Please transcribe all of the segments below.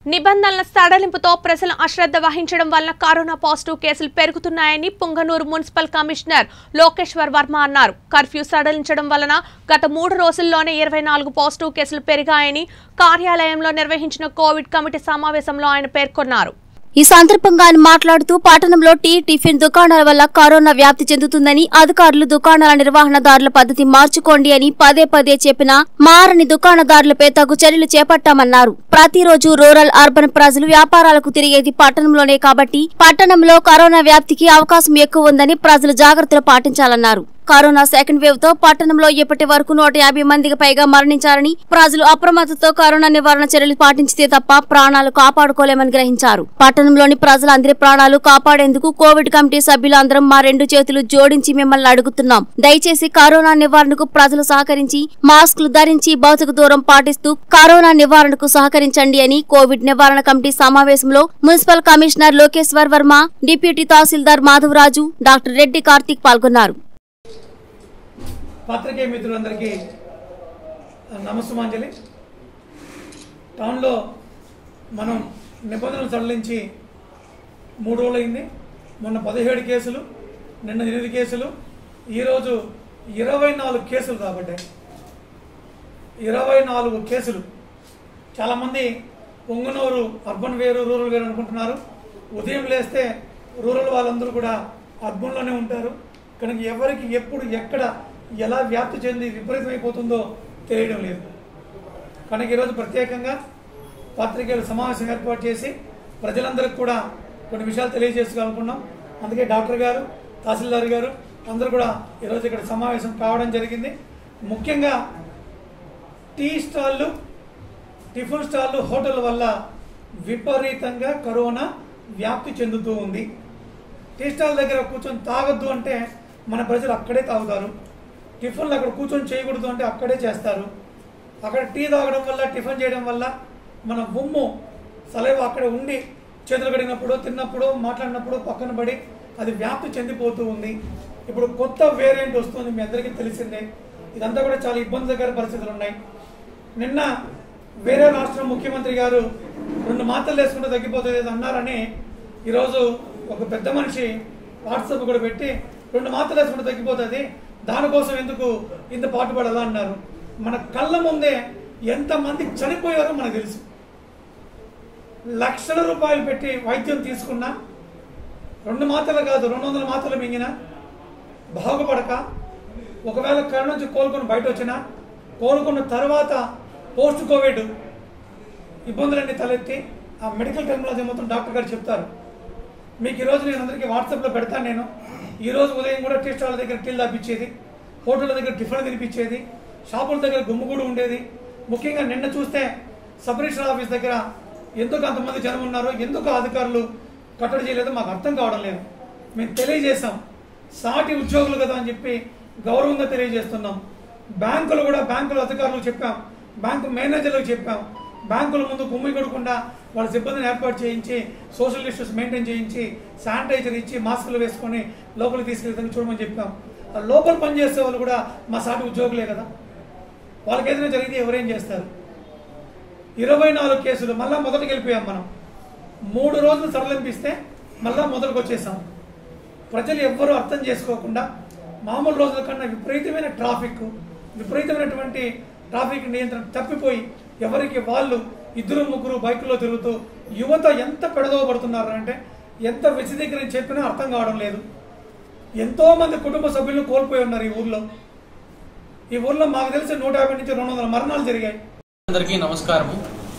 నిబంధనల సడలింపుతో ప్రజలు అశ్రద్ధ వహించడం వలన కరోనా పాజిటివ్ కేసులు పెరుగుతున్నాయని పుంగనూరు మున్సిపల్ కమిషనర్ లోకేశ్వర్ వర్మ అన్నారు కర్ఫ్యూ సడలించడం వలన గత మూడు రోజుల్లోనే ఇరవై నాలుగు పాజిటివ్ కేసులు పెరిగాయని కార్యాలయంలో నిర్వహించిన కోవిడ్ కమిటీ సమావేశంలో ఆయన పేర్కొన్నారు ఈ సందర్భంగా ఆయన మాట్లాడుతూ పట్టణంలో టీ టిఫిన్ దుకాణాల వల్ల కరోనా వ్యాప్తి చెందుతుందని అధికారులు దుకాణాల నిర్వహణదారుల పద్ధతి మార్చుకోండి అని పదే పదే చెప్పినా మారని దుకాణదారులపై తగు చర్యలు చేపట్టామన్నారు ప్రతిరోజు రూరల్ అర్బన్ ప్రజలు వ్యాపారాలకు తిరిగేది పట్టణంలోనే కాబట్టి పట్టణంలో కరోనా వ్యాప్తికి అవకాశం ఎక్కువ ఉందని ప్రజలు జాగ్రత్తలు పాటించాలన్నారు కరోనా సెకండ్ వేవ్ తో పట్టణంలో ఇప్పటి వరకు నూట యాభై మందికి పైగా మరణించారని ప్రజలు అప్రమత్తతో కరోనా నివారణ చర్యలు పాటించితే తప్ప ప్రాణాలు కాపాడుకోలేమని గ్రహించారు పట్టణంలోని ప్రజలందరి ప్రాణాలు కాపాడేందుకు కోవిడ్ కమిటీ సభ్యులు అందరం మా రెండు చేతులు జోడించి మిమ్మల్ని అడుగుతున్నాం దయచేసి కరోనా నివారణకు ప్రజలు సహకరించి మాస్కులు ధరించి భౌతిక దూరం పాటిస్తూ కరోనా నివారణకు సహకరించండి అని కోవిడ్ నివారణ కమిటీ సమావేశంలో municipal commissioner Lokeshwar Varma deputy tahsildar Madhavaraju doctor Reddy Karthik పాల్గొన్నారు పాత్రికేయ మిత్రులందరికీ నమస్సుమాంజలి టౌన్లో మనం నిబంధనలు సడలించి మూడు రోజులైంది మొన్న పదిహేడు కేసులు నిన్న ఎనిమిది కేసులు ఈరోజు ఇరవై నాలుగు కేసులు రాబడ్డాయి ఇరవై నాలుగు కేసులు చాలామంది పొంగునూరు అర్బన్ వేరు రూరల్ వేరు అనుకుంటున్నారు ఉదయం లేస్తే రూరల్ వాళ్ళందరూ కూడా అర్బన్లోనే ఉంటారు కనుక ఎవరికి ఎప్పుడు ఎక్కడ ఎలా వ్యాప్తి చెంది విపరీతమైపోతుందో తెలియడం లేదు కనుక ఈరోజు ప్రత్యేకంగా పాత్రికేయుల సమావేశం ఏర్పాటు చేసి ప్రజలందరికీ కూడా కొన్ని విషయాలు తెలియజేసుకోవాలనుకున్నాం అందుకే డాక్టర్ గారు తహసీల్దార్ గారు అందరూ కూడా ఈరోజు ఇక్కడ సమావేశం కావడం జరిగింది ముఖ్యంగా టీ స్టాళ్ళు టిఫిన్ స్టాళ్ళు హోటల్ వల్ల విపరీతంగా కరోనా వ్యాప్తి చెందుతూ ఉంది టీ స్టాల్ దగ్గర కూర్చొని తాగొద్దు అంటే మన ప్రజలు అక్కడే తాగుతారు టిఫిన్లు అక్కడ కూర్చొని చేయకూడదు అంటే అక్కడే చేస్తారు అక్కడ టీ తాగడం వల్ల టిఫిన్ చేయడం వల్ల మన ఉమ్ము సలైవ అక్కడ ఉండి చేతులు కడిగినప్పుడు తిన్నప్పుడు మాట్లాడినప్పుడు పక్కన పడి అది వ్యాప్తి చెందిపోతూ ఉంది ఇప్పుడు కొత్త వేరియంట్ వస్తుంది మీ అందరికీ తెలిసిందే ఇదంతా కూడా చాలా ఇబ్బందికర పరిస్థితులు ఉన్నాయి నిన్న వేరే రాష్ట్ర ముఖ్యమంత్రి గారు రెండు మాత్రలు వేసుకుంటే తగ్గిపోతుంది ఏదో అన్నారని ఈరోజు ఒక పెద్ద మనిషి వాట్సాప్ కూడా పెట్టి రెండు మాత్రలు వేసుకుంటే తగ్గిపోతుంది దానికోసం ఎందుకు ఇంత పాటుపడాలా అన్నారు మన కళ్ళ ముందే ఎంతమంది చనిపోయారో మనకు తెలుసు లక్షల రూపాయలు పెట్టి వైద్యం తీసుకున్నా రెండు మాత్రలు కాదు రెండు వందల మాత్రలు మింగినా బాగుపడక ఒకవేళ కరోనా నుంచి కోలుకొని బయట వచ్చినా కోలుకున్న తర్వాత పోస్ట్ కోవిడ్ ఇబ్బందులన్నీ తలెత్తి ఆ మెడికల్ టెక్నాలజీ మొత్తం డాక్టర్ గారు చెప్తారు మీకు ఈరోజు నేను అందరికీ వాట్సాప్లో పెడతాను నేను ఈరోజు ఉదయం కూడా టీ స్టాల్ దగ్గర టీలు తప్పించేది హోటళ్ళ దగ్గర టిఫిన్ తినిపించేది షాపుల దగ్గర గుమ్ముగూడు ఉండేది ముఖ్యంగా నిన్న చూస్తే సబ్ రిజిస్టర్ ఆఫీస్ దగ్గర ఎందుకు అంతమంది జనం ఉన్నారో ఎందుకు అధికారులు కట్టడి చేయలేదో మాకు అర్థం కావడం లేదు మేము తెలియజేశాం సాటి ఉద్యోగులు కదా అని చెప్పి గౌరవంగా తెలియజేస్తున్నాం బ్యాంకులు కూడా బ్యాంకుల అధికారులకు చెప్పాం బ్యాంకు మేనేజర్లకు చెప్పాం బ్యాంకుల ముందు కుమ్మి కొడకుండా వాళ్ళ సిబ్బందిని ఏర్పాటు చేయించి సోషల్ డిస్టెన్స్ మెయింటైన్ చేయించి శానిటైజర్ ఇచ్చి మాస్కులు వేసుకొని లోపలికి తీసుకెళ్తాను చూడమని చెప్పాం ఆ లోపల పనిచేసే వాళ్ళు కూడా మా సాటి ఉద్యోగులే కదా వాళ్ళకి ఏదైనా జరిగితే ఎవరేం చేస్తారు ఇరవై నాలుగు కేసులు మళ్ళా మొదటికి వెళ్ళిపోయాం మనం మూడు రోజులు సడలింపిస్తే మళ్ళా మొదటికి వచ్చేసాం ప్రజలు ఎవ్వరూ అర్థం చేసుకోకుండా మామూలు రోజుల కన్నా విపరీతమైన ట్రాఫిక్ విపరీతమైనటువంటి ట్రాఫిక్ నియంత్రణ తప్పిపోయి ఎవరికి వాళ్ళు ఇద్దరు ముగ్గురు బైకుల్లో తిరుగుతూ యువత ఎంత పెడదోబడుతున్నారు అంటే ఎంత విశదీకరించి చెప్పినా అర్థం కావడం లేదు ఎంతో మంది కుటుంబ సభ్యులను కోల్పోయి ఉన్నారు ఈ ఊర్లో ఈ ఊర్లో మాకు తెలిసి నూట యాభై నుంచి రెండు వందల మరణాలు జరిగాయి అందరికీ నమస్కారము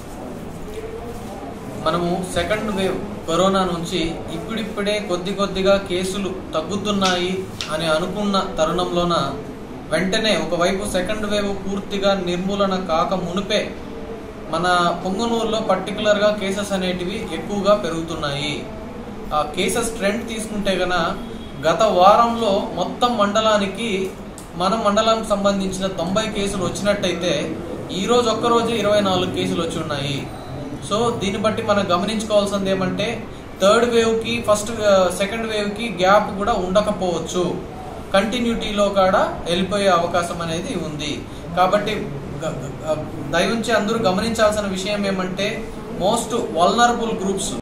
మనము సెకండ్ వేవ్ కరోనా నుంచి ఇప్పుడిప్పుడే కొద్ది కొద్దిగా కేసులు తగ్గుతున్నాయి అని అనుకున్న తరుణంలోన వెంటనే ఒకవైపు సెకండ్ వేవ్ పూర్తిగా నిర్మూలన కాక మునిపే మన పొంగనూరులో పర్టికులర్గా కేసెస్ అనేటివి ఎక్కువగా పెరుగుతున్నాయి ఆ కేసెస్ ట్రెండ్ తీసుకుంటే గన గత వారంలో మొత్తం మండలానికి మన మండలానికి సంబంధించిన తొంభై కేసులు వచ్చినట్టయితే ఈ రోజు ఒక్కరోజు ఇరవై నాలుగు కేసులు వచ్చి ఉన్నాయి సో దీన్ని బట్టి మనం గమనించుకోవాల్సింది ఏమంటే థర్డ్ వేవ్ కి ఫస్ట్ సెకండ్ వేవ్ కి గ్యాప్ కూడా ఉండకపోవచ్చు కంటిన్యూటీలో కూడా వెళ్ళిపోయే అవకాశం అనేది ఉంది కాబట్టి గ- గ- దయవుంచి అందరూ గమనించాల్సిన విషయం ఏమంటే మోస్ట్ వల్నరబుల్ గ్రూప్స్